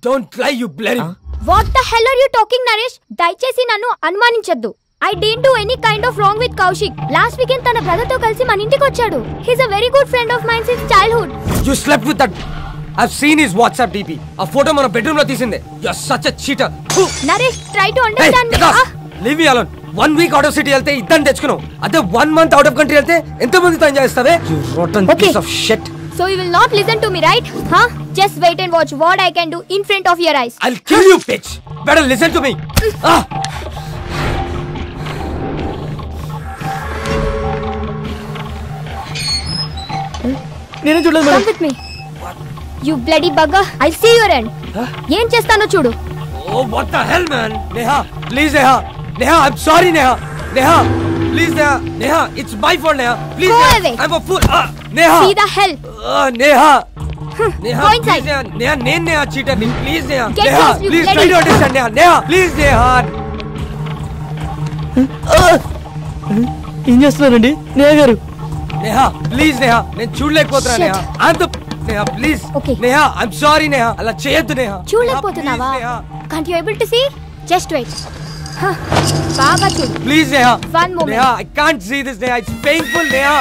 Don't lie you bloody what the hell are you talking Naresh దయచేసి నన్ను అనుమానించొద్దు I don't do any kind of wrong with Kaushik last weekend తన brother తో కలిసి మన ఇంటికి వచ్చాడు he's a very good friend of mine since childhood you slept with that I seen his WhatsApp DP ఆ ఫోటో మన బెడ్రూమ్ లో తీసిందే you are such a cheater Naresh try to understand me leave me alone one week out of city వెళ్తే ఇద్దరిని తెచ్చుకున్నావు అదే one month out of country వెళ్తే ఎంత మందితో ఎంజాయ్ చేస్తావే you rotten Okay. Piece of shit so you will not listen to me right హా just wait and watch what I can do in front of your eyes I'll kill you, bitch. Better listen to me. Ah. నేనే చూడలేదు come with me you bloody bugger I see your end ఏం చేస్తానో చూడు Oh, what the hell, man? Neha, please, Neha. Neha, I'm sorry, Neha. Neha, please, Neha. Neha, it's my fault, Neha. Please, Go Neha. away. I'm a fool. Ah, Neha. See the hell Ah, Neha. Neha, Go please, inside. Neha. Neha, నేను Neha cheater ని. Please, Neha. Get Neha, lost, you please try bloody- to understand, Neha. Neha, please, Neha. ఏం చేస్తున్నారండి నేహ గారు Neha, please, Neha. నేను చూడలేకపోతున్నా, Shit. Neha. I'm the... Neha, please. Okay. Neha, I'm sorry, Neha. అలా చేయొద్దు, Neha. చూడలేకపోతున్నావా Neha, please, Neha. Can't you able to see just wait బాగా చూడు Please, Neha. One moment. Neha, I can't see this, Neha. It's painful, Neha.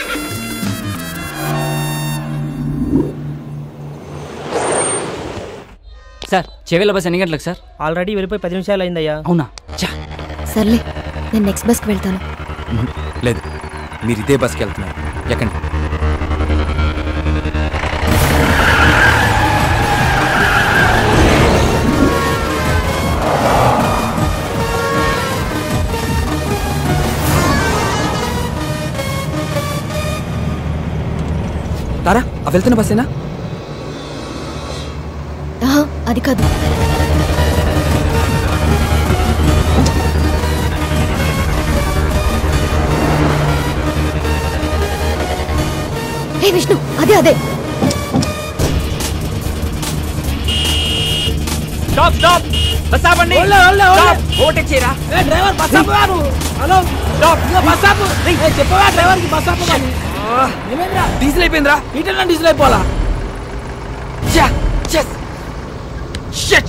Sir Chevella bus ఎన్ని గంటలకు sir already వెళ్ళిపోయి పది నిమిషాలు అయిందయ్యా అవునా చా సర్లే నేను నెక్స్ట్ బస్కి వెళ్తాను లేదు మీరు ఇదే బస్కి వెళ్తున్నారు ఎక్కండి తారా ఆ వెళ్తున్న బస్సేనా ఆహా, అది కాదు ఏ విష్ణు అదే అదే స్టాప్ స్టాప్ బస్ ఆపండి స్టాప్ ఓవర్టేక్ చేయరా డ్రైవర్ బస్ ఆపు గారు హలో బస్ ఆపు చెప్పవా డ్రైవర్ కి బస్ ఆపు కానీ ఏమైందిరా డీజిల్ అయిపోయిందిరా ఈటల్ డీజిల్ అయిపోవాలా షట్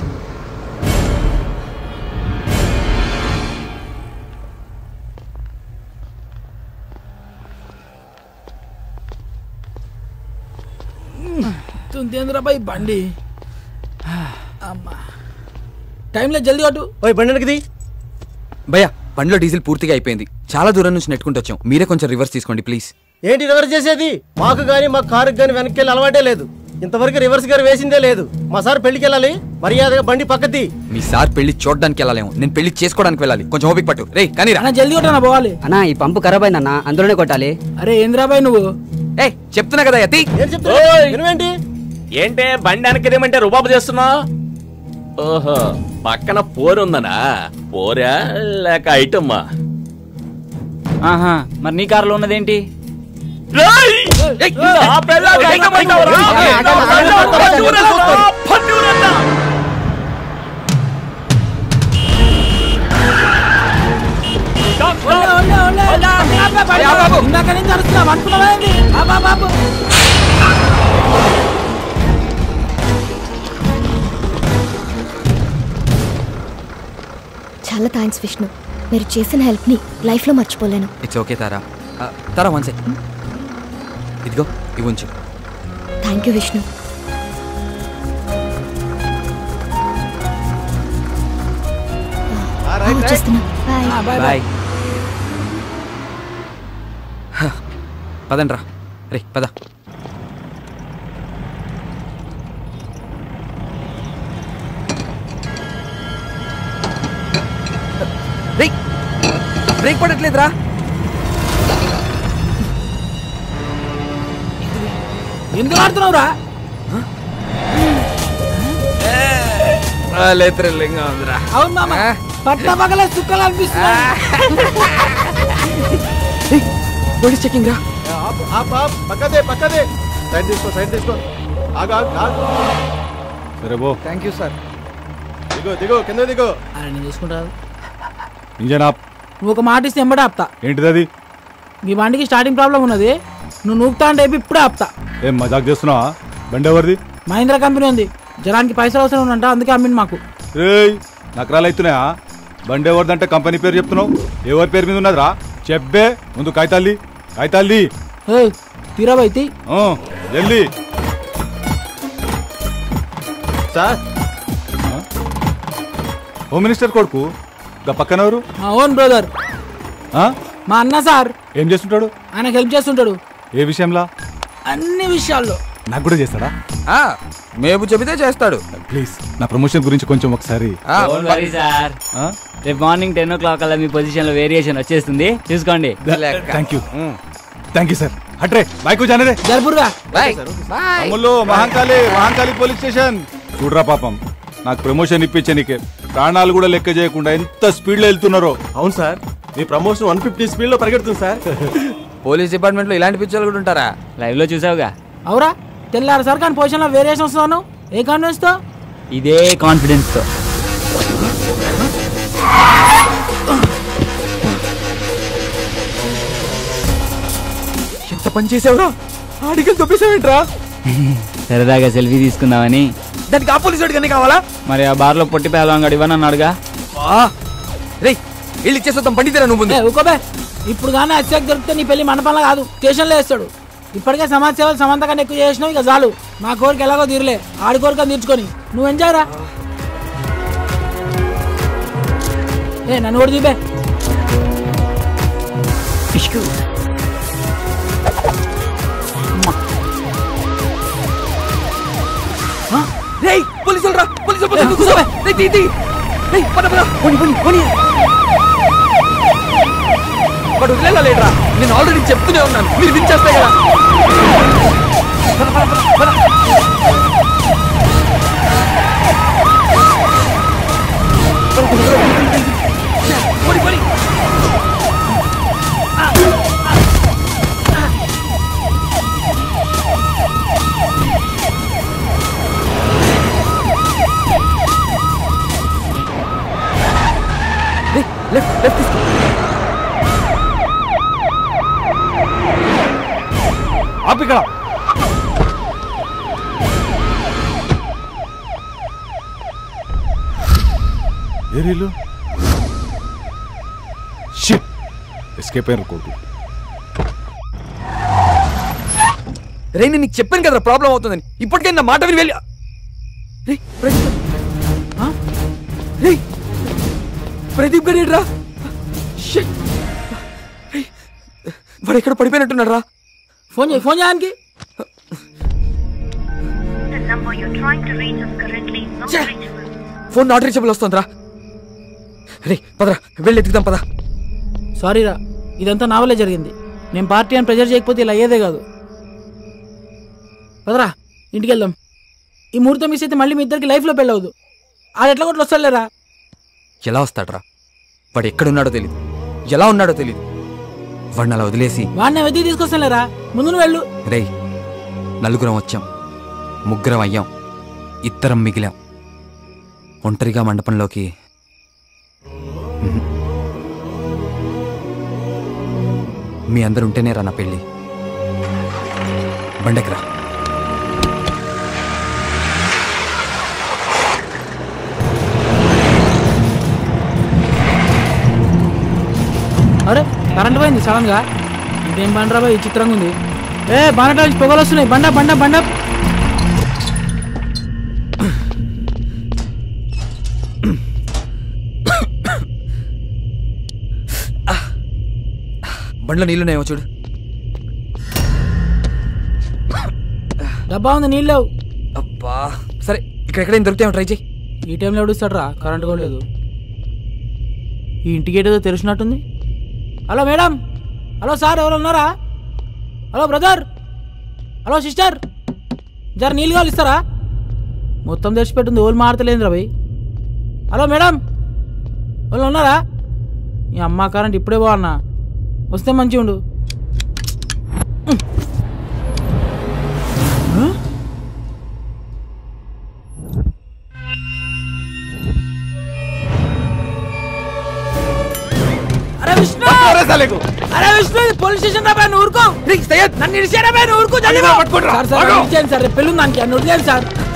తుంతేంద్ర బాయ్ బండి అమ్మా టైంలో జల్దీ కొట్టు ఓయ్ బండి వెనకది భయ్యా బండిలో డీజిల్ పూర్తిగా అయిపోయింది చాలా దూరం నుంచి నెట్టుకుంటూ వచ్చాం మీరే కొంచెం రివర్స్ తీసుకోండి ప్లీజ్ ఏంటి రివర్స్ చేసేది మాకు గానీ మా కారుకి గానీ వెనక్కి వెళ్ళి అలవాటే లేదు ఇంతవరకు రివర్స్ గారు వేసిందే లేదు మా సార్ పెళ్లికి వెళ్ళాలి మర్యాదగా బండి పక్కది మీ సార్ పెళ్లి చూడడానికి వెళ్ళాలేమో నేను పెళ్లి చేసుకోవడానికి వెళ్ళాలి కొంచెం ఓపిక పట్టు రే కానీ రా అన్న జల్దీ కొట్టనా పోవాలి అన్నా ఈ పంపు ఖరాబ్ అయిందన్నా అందులోనే కొట్టాలి అరే ఏంద్రాబాయ్ నువ్వు ఏ చెప్తున్నా కదా యతి ఏం చెప్తా వినవేంటి ఏంటే బండి వెనకదేమంటే రుబాబు చేస్తున్నా ఓహో పక్కన పోరుందనా పోరా లేక ఐటమ్మా ఆహా మరి నీ కారులో ఉన్నదేంటి నా పెళ్ళానికి ఐటమ్ అంటావురా? నా పెళ్ళాం పన్నూరన్నా, పన్నూరన్నా. ఇందాక నుంచి అరుస్తున్నా అనుకున్నావా ఏంది? ఆ బాబు, బాబు చాలా థ్యాంక్స్ విష్ణు మీరు చేసిన హెల్ప్ని లైఫ్లో మర్చిపోలేను ఇట్స్ ఓకే తారా ఆ, తారా వన్ సెక్ ఇదిగో ఇవి ఉంచు థ్యాంక్ యూ విష్ణు ఆ, వచ్చేస్తున్నా బాయ్ బాయ్ పదండి రా రే పద రేయ్ బ్రేక్ పడట్లేదురా ఎందుకు ఆడుతున్నావురా లేత్రలింగా ఉందిరా అవును మామ పట్ల పగల సుక్కలు అనిపిస్తున్నా పోలీస్ చెకింగ్ రా ఆపు, ఆపు, ఆపు. పక్కదే పక్కదే సైడ్ తీసుకో సైడ్ తీసుకో ఆగు ఆగు ఆగు సరే బో థ్యాంక్ యూ సార్ దిగు దిగు కింద దిగు అరే నేను చూసుకుంటా ఇంజన్ ఆప్ నువ్వు ఒక మాట ఇస్తే ఎంబడే ఆపుతా ఏంటిది అది మీ బండికి స్టార్టింగ్ ప్రాబ్లం ఉన్నది నువ్వు నూకుతా అంటే ఇప్పుడే ఆపుతా ఏం మజాక్ చేస్తున్నావా బండి ఎవరిది మహీంద్రా కంపెనీ ఉంది జనానికి పైసలు అవసరం ఉందంట అందుకే అమ్మింది మాకు రేయ్ నకరాలు అవుతున్నాయా బండి ఎవరిదంటే కంపెనీ పేరు చెప్తున్నావు ఎవరి పేరు మీద ఉన్నదిరా చెప్పే ముందు కాగితాల్లి కాగితాల్లి ఏ తీరాబైతి ఆ, జల్దీ సార్ హోమ్ మినిస్టర్ కొడుకు గా పక్కన ఎవరు మా ఓన్ బ్రదర్ ఆ? మా అన్న సార్ ఏం చేస్తుంటాడు ఆయనకు హెల్ప్ చేస్తుంటాడు ఏ విషయంలా అన్ని విషయాల్లో నాకు కూడా చేస్తాడా ఆ, మేపు చెబితే చేస్తాడు ప్లీజ్ నా ప్రమోషన్ గురించి కొంచెం ఒకసారి ఆ, Don't worry, సార్ ఆ? రేపు మార్నింగ్ టెన్ ఓ క్లాక్ అలా మీ పొజిషన్ లో వేరియేషన్ వచ్చేస్తుంది చూసుకోండి లెక్క. Thank you thank you sir హట్రే బైకు జానరే జరుపురుగా bye bye Ammulu Mahankali Mahankali police station చూడరా పాపం నాకు ప్రమోషన్ ఇప్పించే నీకే ప్రాణాలు కూడా లెక్క చేయకుండా ఎంత స్పీడ్ లో వెళ్తున్నారో అవును సార్ మీ ప్రమోషన్ వన్ ఫిఫ్టీ స్పీడ్ లో పరిగెడుతుంది సార్ పోలీస్ డిపార్ట్మెంట్ లో ఇలాంటి పిక్చర్లు కూడా ఉంటారా లైవ్ లో చూసావుగా అవురా తెల్లారు సార్ కానీ పొజిషన్లో వేరియేషన్ వస్తున్నాను ఏ కాన్ఫిడెన్స్ తో ఇదే కాన్ఫిడెన్స్ తో ఎంత పని చేసావురా ఆడికలు తొప్పేసావేంట్రా సరదాగా సెల్ఫీ తీసుకుందామని దానికి ఆ పోలీసు వాడికి అన్నీ కావాలా మరి ఆ బార్ లో పొట్టి పేదవాంగడు ఇవ్వనన్నాడుగా రే వెళ్ళి ఇచ్చేస్తాం పండితేరా నువ్వు ముందు ఏ ఊకోబే ఇప్పుడు కానీ అత్యాక్ దొరికితే నీ పెళ్లి మండపంలో కాదు స్టేషన్లో వేస్తాడు ఇప్పటికే సమాజ సేవలు సమంత కన్నా ఎక్కువ చేసినావు ఇక చాలు నా కోరిక ఎలాగో తీరలే ఆడి కోరిక తీర్చుకొని నువ్వు ఎంజాయ్ రా ఏ నన్ను కూడా చూపే రేయ్ పోలీసులు రా పోలీసులు పోలీసులు కూర్చో రేయ్ తీ తీ రేయ్ పద పద పోని పోని పోని వాడు వదిలేలేట్రా నేను ఆల్రెడీ చెప్తూనే ఉన్నాను మీరు వినిచేస్తాయి కదా పద, పద, పద, పద. పద, పద, పద, పద. పోని, పోని. రేయ్, లెఫ్ట్ లెఫ్ట్ తీసుకో ఆపు ఇక్కడ ఏరీలు షిట్ ఎస్కేప్ అయ్యారు కొడుకు రే నేను నీకు చెప్పాను కదా ప్రాబ్లం అవుతుందని ఇప్పటికే నా మాట విని వెళ్ళి రే ప్రదీప్ ఆ? రే ప్రదీప్ గారు రా వాడు ఎక్కడ పడిపోయినట్టున్నాడు రా ఫోన్ చేయి ఫోన్ చేయడానికి The number you're trying to reach is currently not Che. reachable. Phone not reachable వస్తుందిరా రే పదరా వెళ్ళి ఎత్తుకుదాం పద సారీ రా ఇదంతా నా వల్లే జరిగింది నేను పార్టీ అని ప్రెజర్ చేయకపోతే ఇలా అయ్యేదే కాదు పదరా ఇంటికి వెళ్దాం ఈ ముహూర్తం మిస్ అయితే మళ్ళీ మీ ఇద్దరికి లైఫ్లో పెళ్ళవద్దు ఆడు ఎట్లా కొట్లు వస్తాడులేరా ఎలా వస్తాడ్రా వాడు ఎక్కడున్నాడో తెలీదు ఎలా ఉన్నాడో తెలీదు వాడిని అలా వదిలేసి వాడిని వెతికి తీసుకొస్తానులేరా ముందు నువ్వు వెళ్ళు రేయ్ నలుగురం వచ్చాం ముగ్గురం అయ్యాం ఇద్దరం మిగిలాం ఒంటరిగా మండపంలోకి మ్మ్. మీ అందరు ఉంటేనే రా నా పెళ్ళి బండకిరా అరే కరెంట్ పోయింది సడన్ గా ఇదేం బండరా బాయ్ చిత్రంగా ఉంది ఏ బండ నుంచి పొగలు వస్తున్నాయి బండ బండ బండ బండ్లో నీళ్ళున్నాయేమో చూడు డబ్బా ఉంది నీళ్ళు లేవు అబ్బా సరే ఇక్కడ ఎక్కడైనా దొరికితే ట్రై చేయి ఈ టైంలో ఎవడుస్తాడు రా కరెంట్ కూడా లేదు ఈ ఇంటికి ఏదో తెలిసినట్టుంది హలో మేడం హలో సార్ ఎవరు ఉన్నారా హలో బ్రదర్ హలో సిస్టర్ జర నీళ్ళు కావాలి ఇస్తారా మొత్తం తెచ్చిపెట్టింది ఓళ్ళు మారతలేదు రా భయ్ హలో మేడం వాళ్ళు ఉన్నారా ఈ అమ్మ కరెంట్ ఇప్పుడే బాగున్నా వస్తే మంచిగా ఉండు అరే విష్ణు అరే విష్ణు ఇది పోలీస్ స్టేషన్ రా బాయ్ నువ్వు ఊరుకో నన్ను ఇడిచారా బాయ్ నువ్వు ఊరుకో జల్దీ రా. సార్ సార్ నన్ను ఇడిచేయండి సార్ రేపు పెళ్ళి ఉంది దానికి నన్ను వదిలేయండి సార్